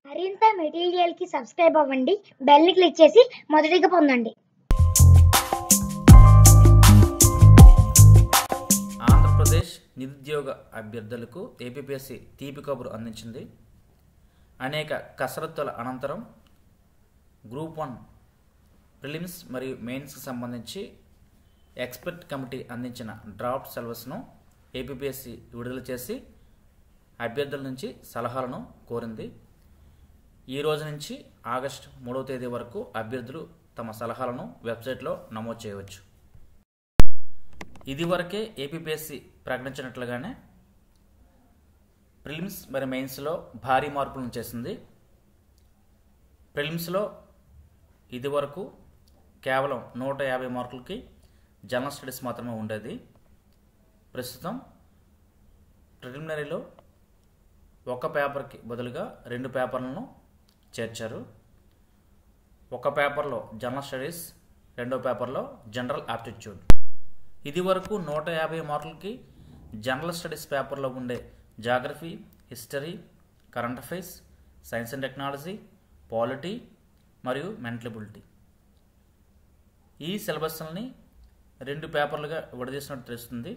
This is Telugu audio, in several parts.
మరింత మెటీరియల్కి సబ్స్క్రైబ్ అవ్వండి బెల్ని క్లిక్ చేసి మొదటిగా పొందండి ఆంధ్రప్రదేశ్ నిరుద్యోగ అభ్యర్థులకు ఏపీపీఎస్సీ తీపి కబురు అందించింది అనేక కసరత్తుల అనంతరం గ్రూప్ వన్ ప్రిలిమ్స్ మరియు మెయిన్స్కి సంబంధించి ఎక్స్పర్ట్ కమిటీ అందించిన డ్రాఫ్ట్ సిలబస్ను ఏపీపీఎస్సీ విడుదల చేసి అభ్యర్థుల నుంచి సలహాలను కోరింది ఈ రోజు నుంచి ఆగస్టు మూడవ తేదీ వరకు అభ్యర్థులు తమ సలహాలను వెబ్సైట్లో నమోదు చేయవచ్చు ఇదివరకే ఏపీపీఎస్సీ ప్రకటించినట్లుగానే ప్రిలిమ్స్ మరి మెయిన్స్లో భారీ మార్పులను చేసింది ప్రిలిమ్స్లో ఇదివరకు కేవలం నూట యాభై మార్కులకి జనరల్ స్టడీస్ మాత్రమే ఉండేది ప్రస్తుతం ప్రిలిమినరీలో ఒక పేపర్కి బదులుగా రెండు పేపర్లను చేర్చారు ఒక పేపర్లో జనరల్ స్టడీస్ రెండో పేపర్లో జనరల్ ఆప్టిట్యూడ్ ఇది వరకు నూట యాభై మార్కులకి జనరల్ స్టడీస్ పేపర్లో ఉండే geography history current affairs science and technology polity మరియు మెంటలబిలిటీ ఈ సిలబస్ని రెండు పేపర్లుగా విడదీసినట్టు తెలుస్తుంది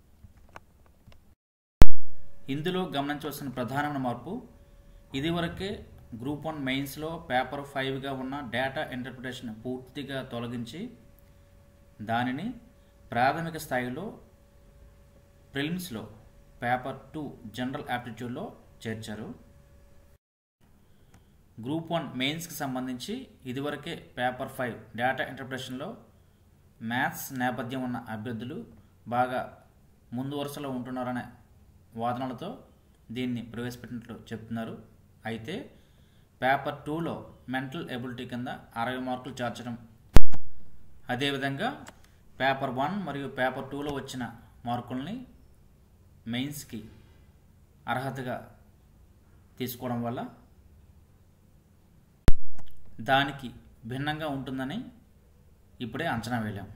ఇందులో గమనించవలసిన ప్రధానమైన మార్పు ఇదివరకే గ్రూప్ వన్ మెయిన్స్లో పేపర్ ఫైవ్గా ఉన్న డేటా ఇంటర్ప్రిటేషన్ పూర్తిగా తొలగించి దానిని ప్రాథమిక స్థాయిలో ప్రిలిమ్స్లో పేపర్ టూ జనరల్ యాప్టిట్యూడ్లో చేర్చారు గ్రూప్ వన్ మెయిన్స్కి సంబంధించి ఇదివరకే పేపర్ ఫైవ్ డేటా ఇంటర్ప్రిటేషన్లో మ్యాథ్స్ నేపథ్యం ఉన్న అభ్యర్థులు బాగా ముందు వరుసలో ఉంటున్నారనే వాదనలతో దీన్ని ప్రవేశపెట్టినట్లు చెప్తున్నారు అయితే పేపర్ టూలో మెంటల్ ఎబిలిటీ కింద అరవై మార్కులు చేర్చడం అదేవిధంగా పేపర్ వన్ మరియు పేపర్ టూలో వచ్చిన మార్కుల్ని మెయిన్స్కి అర్హతగా తీసుకోవడం వల్ల దానికి భిన్నంగా ఉంటుందని ఇప్పుడే అంచనా వేలాం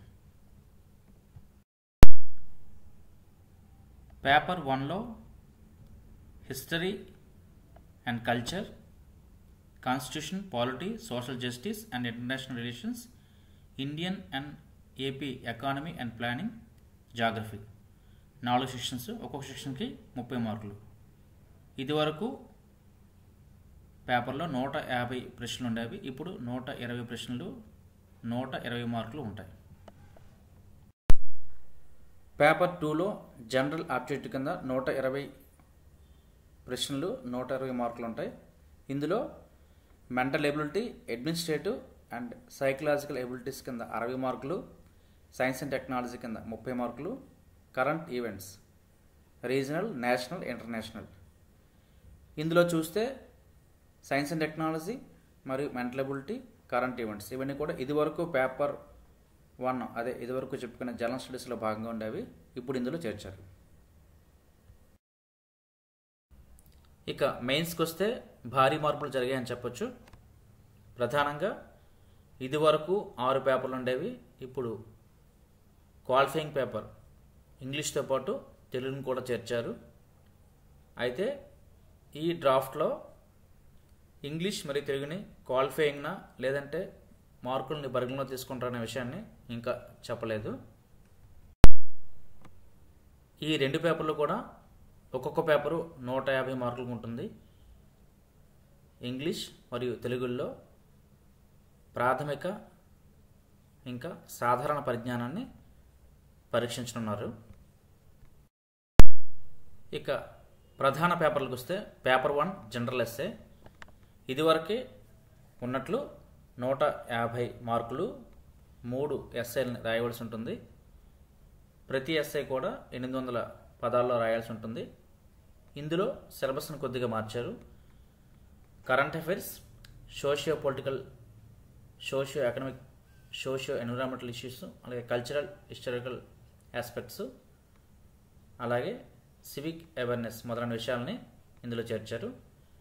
పేపర్ వన్లో history and culture constitution polity social justice and international relations Indian and AP economy and planning geography నాలుగు సెక్షన్స్ ఒక్కొక్క సెక్షన్కి ముప్పై మార్కులు ఇదివరకు పేపర్లో నూట యాభై ప్రశ్నలు ఉండేవి ఇప్పుడు నూట ఇరవై ప్రశ్నలు నూట ఇరవై మార్కులు ఉంటాయి పేపర్ టూలో జనరల్ ఆబ్జెక్ట్ కింద నూట ఇరవై ప్రశ్నలు నూట ఇరవై మార్కులు ఉంటాయి ఇందులో mental ability administrative and psychological abilities కింద అరవై మార్కులు సైన్స్ అండ్ టెక్నాలజీ కింద ముప్పై మార్కులు current events regional national international ఇందులో చూస్తే సైన్స్ అండ్ టెక్నాలజీ మరియు మెంటల్ ఎబిలిటీ కరెంట్ ఈవెంట్స్ ఇవన్నీ కూడా ఇదివరకు పేపర్ వన్ అదే ఇదివరకు చెప్పుకున్న జనరల్ స్టడీస్లో భాగంగా ఉండేవి ఇప్పుడు ఇందులో చేర్చారు ఇక మెయిన్స్కి వస్తే భారీ మార్పులు జరిగాయని చెప్పొచ్చు ప్రధానంగా ఇదివరకు ఆరు పేపర్లు ఉండేవి ఇప్పుడు క్వాలిఫైయింగ్ పేపర్ ఇంగ్లీష్తో పాటు తెలుగుని కూడా చేర్చారు అయితే ఈ డ్రాఫ్ట్లో ఇంగ్లీష్ మరియు తెలుగుని క్వాలిఫైయింగ్నా లేదంటే మార్కుల్ని పరిగణలో తీసుకుంటారనే విషయాన్ని ఇంకా చెప్పలేదు ఈ రెండు పేపర్లు కూడా ఒక్కొక్క పేపరు నూట యాభై మార్కులకు ఉంటుంది ఇంగ్లీష్ మరియు తెలుగుల్లో ప్రాథమిక ఇంకా సాధారణ పరిజ్ఞానాన్ని పరీక్షించనున్నారు ఇక ప్రధాన పేపర్లకు వస్తే పేపర్ వన్ జనరల్ ఎస్సే ఇదివరకే ఉన్నట్లు నూట యాభై మార్కులు మూడు ఎస్ఐల్ని రాయవలసి ఉంటుంది ప్రతి ఎస్ఐ కూడా ఎనిమిది వందల పదాల్లో రాయాల్సి ఉంటుంది ఇందులో సిలబస్ను కొద్దిగా మార్చారు current affairs socio political socio economic socio environmental issues అలాగే కల్చరల్ హిస్టారికల్ ఆస్పెక్ట్స్ అలాగే సివిక్ అవేర్నెస్ మొదలైన విషయాలని ఇందులో చేర్చారు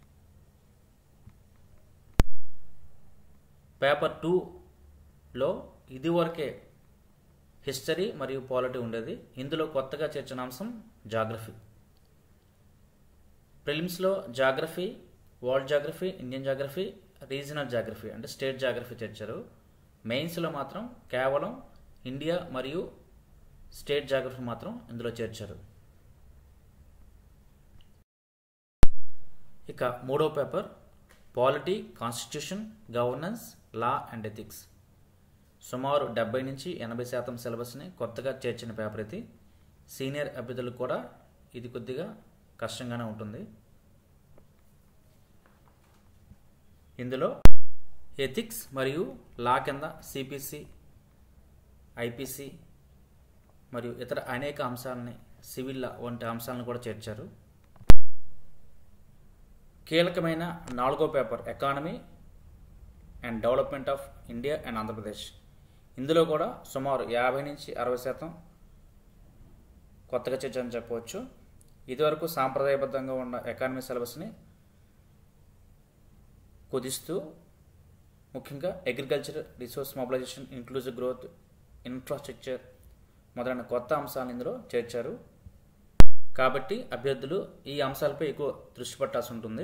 పేపర్ టూలో ఇదివరకే హిస్టరీ మరియు పాలిటీ ఉండేది ఇందులో కొత్తగా చేర్చిన అంశం జాగ్రఫీ ప్రిలిమ్స్లో geography world geography Indian geography regional geography అంటే స్టేట్ జాగ్రఫీ చేర్చారు మెయిన్స్లో మాత్రం కేవలం ఇండియా మరియు స్టేట్ జాగ్రఫీ మాత్రం ఇందులో చేర్చారు ఇక మూడో paper polity constitution governance law and ethics సుమారు డెబ్బై నుంచి ఎనభై శాతం సిలబస్ని కొత్తగా చేర్చిన పేపర్ ఇది సీనియర్ అభ్యర్థులకు కూడా ఇది కొద్దిగా కష్టంగానే ఉంటుంది ఇందులో ఎథిక్స్ మరియు లా కింద సిపిసి ఐపీసీ మరియు ఇతర అనేక అంశాలని సివిల్ లా వంటి అంశాలను కూడా చేర్చారు కీలకమైన నాలుగో paper economy and development of India and Andhra Pradesh ఇందులో కూడా సుమారు యాభై నుంచి అరవై శాతం కొత్తగా చేర్చని చెప్పవచ్చు ఇదివరకు సాంప్రదాయబద్ధంగా ఉన్న ఎకానమీ సిలబస్ని కుదిస్తూ ముఖ్యంగా agriculture resource mobilisation inclusive growth infrastructure మొదలైన కొత్త అంశాలను ఇందులో చేర్చారు కాబట్టి అభ్యర్థులు ఈ అంశాలపై ఎక్కువ దృష్టి పెట్టాల్సి ఉంటుంది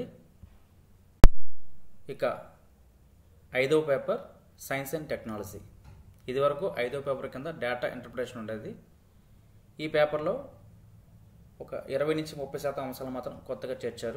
ఇక ఐదవ పేపర్ సైన్స్ అండ్ టెక్నాలజీ ఇదివరకు ఐదవ పేపర్ కింద డేటా ఇంటర్ప్రిటేషన్ ఉండేది ఈ పేపర్లో ఒక ఇరవై నుంచి ముప్పై శాతం అంశాలు మాత్రం కొత్తగా చేర్చారు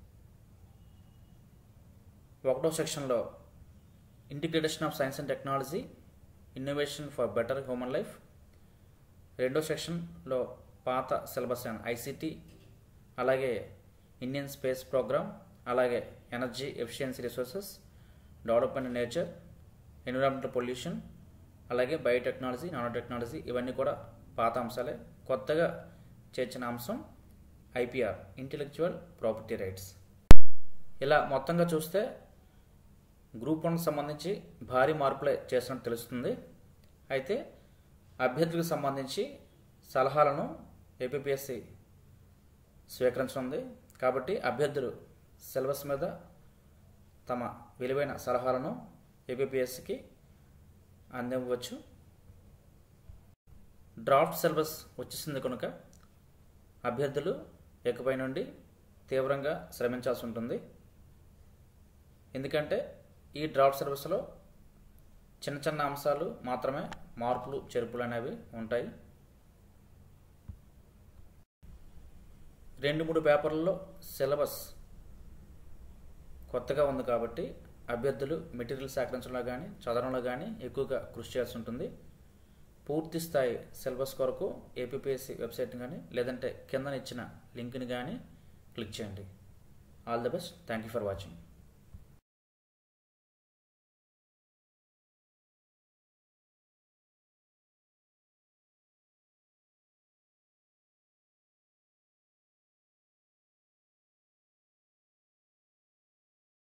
ఒకటో సెక్షన్లో integration of science and technology innovation for better human life రెండో సెక్షన్లో పాత సిలబస్ అండ్ ఐసిటి అలాగే ఇండియన్ స్పేస్ ప్రోగ్రామ్ అలాగే energy efficiency resources development nature environmental pollution అలాగే బయోటెక్నాలజీ నానో టెక్నాలజీ ఇవన్నీ కూడా పాత అంశాలే కొత్తగా చేర్చిన అంశం ఐపీఆర్ ఇంటెలెక్చువల్ ప్రాపర్టీ రైట్స్ ఇలా మొత్తంగా చూస్తే గ్రూప్ వన్కి సంబంధించి భారీ మార్పులే చేసినట్టు తెలుస్తుంది అయితే అభ్యర్థులకు సంబంధించి సలహాలను ఏపీఎస్సి స్వీకరించనుంది కాబట్టి అభ్యర్థులు సిలబస్ మీద తమ విలువైన సలహాలను ఏపీఎస్సికి అందివ్వచ్చు డ్రాఫ్ట్ సిలబస్ వచ్చేసింది కనుక అభ్యర్థులు ఇకపై నుండి తీవ్రంగా శ్రమించాల్సి ఉంటుంది ఎందుకంటే ఈ డ్రాఫ్ట్ సిలబస్లో చిన్న చిన్న అంశాలు మాత్రమే మార్పులు చేర్పులు అనేవి ఉంటాయి రెండు మూడు పేపర్లలో సిలబస్ కొత్తగా ఉంది కాబట్టి అభ్యర్థులు మెటీరియల్ సేకరించడంలో కానీ చదవడంలో కానీ ఎక్కువగా కృషి చేయాల్సి ఉంటుంది పూర్తి స్థాయి సిలబస్ కొరకు ఏపీఎస్సి వెబ్సైట్ని కానీ లేదంటే కింద ఇచ్చిన లింక్ని కానీ క్లిక్ చేయండి all the best thank you for watching